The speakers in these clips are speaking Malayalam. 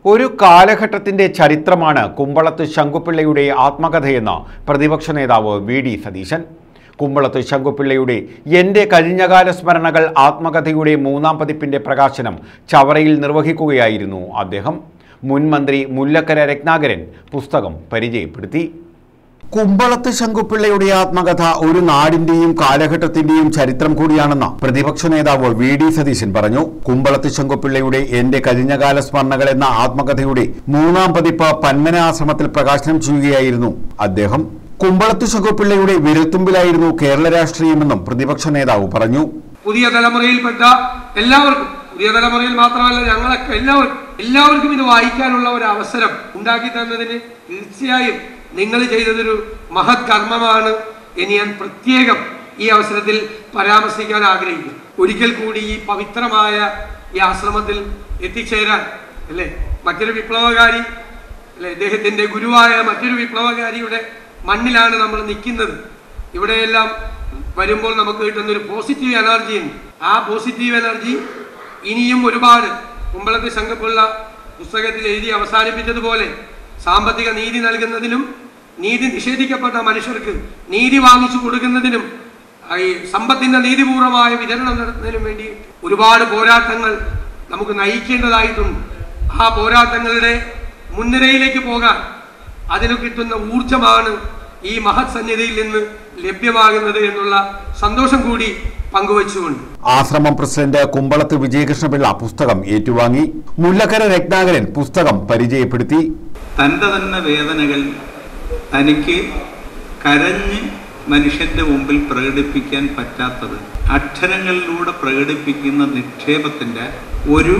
ഒരു കാലഘട്ടത്തിന്റെ ചരിത്രമാണ് കുമ്പളത്ത് ശങ്കുപിള്ളയുടെ ആത്മകഥയെന്ന് പ്രതിപക്ഷ നേതാവ് വി ഡി സതീശൻ കുമ്പളത്ത് ശങ്കുപിള്ളയുടെ എൻ്റെ കഴിഞ്ഞകാല സ്മരണകൾ ആത്മകഥയുടെ മൂന്നാം പതിപ്പിന്റെ പ്രകാശനം ചവറയിൽ നിർവഹിക്കുകയായിരുന്നു അദ്ദേഹം മുൻ മന്ത്രി മുല്ലക്കര രത്നാകരൻ പുസ്തകം പരിചയപ്പെടുത്തി കുമ്പളത്ത് ശങ്കുപിള്ളയുടെ ആത്മകഥ ഒരു നാടിന്റെയും കാലഘട്ടത്തിന്റെയും ചരിത്രം കൂടിയാണെന്ന് പ്രതിപക്ഷ നേതാവ് വി ഡി സതീശൻ പറഞ്ഞു കുമ്പളത്ത് ശങ്കുപിള്ളയുടെ എന്റെ കഴിഞ്ഞകാല സ്മരണകൾ എന്ന ആത്മകഥയുടെ മൂന്നാം പതിപ്പ് പന്മന ആശ്രമത്തിൽ പ്രകാശനം ചെയ്യുകയായിരുന്നു അദ്ദേഹം കുമ്പളത്ത് ശങ്കുപിള്ളയുടെ വിരൽത്തുമ്പിലായിരുന്നു കേരള രാഷ്ട്രീയമെന്നും പ്രതിപക്ഷ നേതാവ് പറഞ്ഞു പുതിയ തലമുറയിൽപ്പെട്ട എല്ലാവർക്കും പുതിയ തലമുറയിൽ മാത്രമല്ല ഞങ്ങളൊക്കെ എല്ലാവർക്കും എല്ലാവർക്കും ഇത് വായിക്കാനുള്ള ഒരു അവസരം ഉണ്ടാക്കി തന്നതിന് തീർച്ചയായും നിങ്ങൾ ചെയ്തതൊരു മഹത് കർമ്മമാണ് എന്ന് ഞാൻ പ്രത്യേകം ഈ അവസരത്തിൽ പരാമർശിക്കാൻ ആഗ്രഹിക്കുന്നു ഒരിക്കൽ കൂടി ഈ പവിത്രമായ ഈ ആശ്രമത്തിൽ എത്തിച്ചേരാൻ അല്ലേ മറ്റൊരു വിപ്ലവകാരി അല്ലെ ഇദ്ദേഹത്തിന്റെ ഗുരുവായ മറ്റൊരു വിപ്ലവകാരിയുടെ മണ്ണിലാണ് നമ്മൾ നിൽക്കുന്നത് ഇവിടെയെല്ലാം വരുമ്പോൾ നമുക്ക് കിട്ടുന്ന ഒരു പോസിറ്റീവ് എനർജി ഉണ്ട് ആ പോസിറ്റീവ് എനർജി ഇനിയും ഒരുപാട് കുമ്പളത്ത് ശങ്കപ്പിള്ള പുസ്തകത്തിൽ എഴുതി അവസാനിപ്പിച്ചതുപോലെ സാമ്പത്തിക നീതി നൽകുന്നതിനും നീതി നിഷേധിക്കപ്പെട്ട മനുഷ്യർക്ക് നീതി വാങ്ങിച്ചു കൊടുക്കുന്നതിനും ഈ സമ്പത്തിന്റെ നീതിപൂർവമായ വിതരണം നടത്തുന്നതിനും വേണ്ടി ഒരുപാട് പോരാട്ടങ്ങൾ നമുക്ക് നയിക്കേണ്ടതായിട്ടുണ്ട് ആ പോരാട്ടങ്ങളുടെ മുൻനിരയിലേക്ക് പോകാൻ അതിന് കിട്ടുന്ന ഊർജമാണ് ഈ മഹത് സന്നിധിയിൽ നിന്ന് ലഭ്യമാകുന്നത് എന്നുള്ള സന്തോഷം കൂടി പങ്കുവച്ചുകൊണ്ട് ആശ്രമം പ്രസിഡന്റ് കുമ്പളത്ത് വിജയകൃഷ്ണപിള്ള പുസ്തകം ഏറ്റുവാങ്ങി മുല്ലക്കര രത്നാകരൻ പുസ്തകം പരിചയപ്പെടുത്തി തൻ്റെ തന്നെ വേദനകൾ തനിക്ക് കരഞ്ഞ് മനുഷ്യന്റെ മുമ്പിൽ പ്രകടിപ്പിക്കാൻ പറ്റാത്തത് അക്ഷരങ്ങളിലൂടെ പ്രകടിപ്പിക്കുന്ന നിക്ഷേപത്തിൻ്റെ ഒരു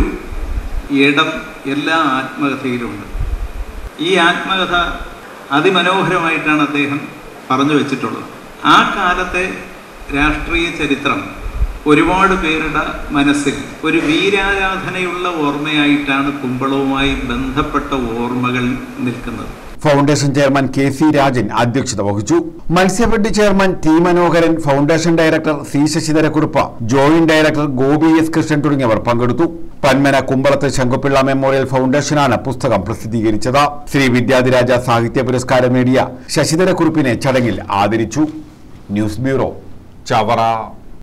ഇടം എല്ലാ ആത്മകഥയിലുമുണ്ട് ഈ ആത്മകഥ അതിമനോഹരമായിട്ടാണ് അദ്ദേഹം പറഞ്ഞു വെച്ചിട്ടുള്ളത് ആ കാലത്തെ രാഷ്ട്രീയ ചരിത്രം ഒരുപാട് പേരുടെ മനസ്സിൽ ഒരു വീരാരാധനയുള്ള ഓർമ്മയായിട്ടാണ് കുമ്പളവുമായി ബന്ധപ്പെട്ട ഓർമ്മകൾ നിൽക്കുന്നത് foundation chairman K C Rajan അധ്യക്ഷത വഹിച്ചു Matsyafed chairman T Manoharan foundation director C Sasidharakurup joint director Gopi S Krishnan തുടങ്ങിയവർ പങ്കെടുത്തു പന്മന കുമ്പളത്ത് ശങ്കുപിള്ള മെമ്മോറിയൽ ഫൗണ്ടേഷനാണ് പുസ്തകം പ്രസിദ്ധീകരിച്ചത് ശ്രീ വിദ്യാധിരാജ സാഹിത്യ പുരസ്കാരം നേടിയ ശശിധരക്കുറുപ്പിനെ ചടങ്ങിൽ ആദരിച്ചു ന്യൂസ് ബ്യൂറോ ചവറ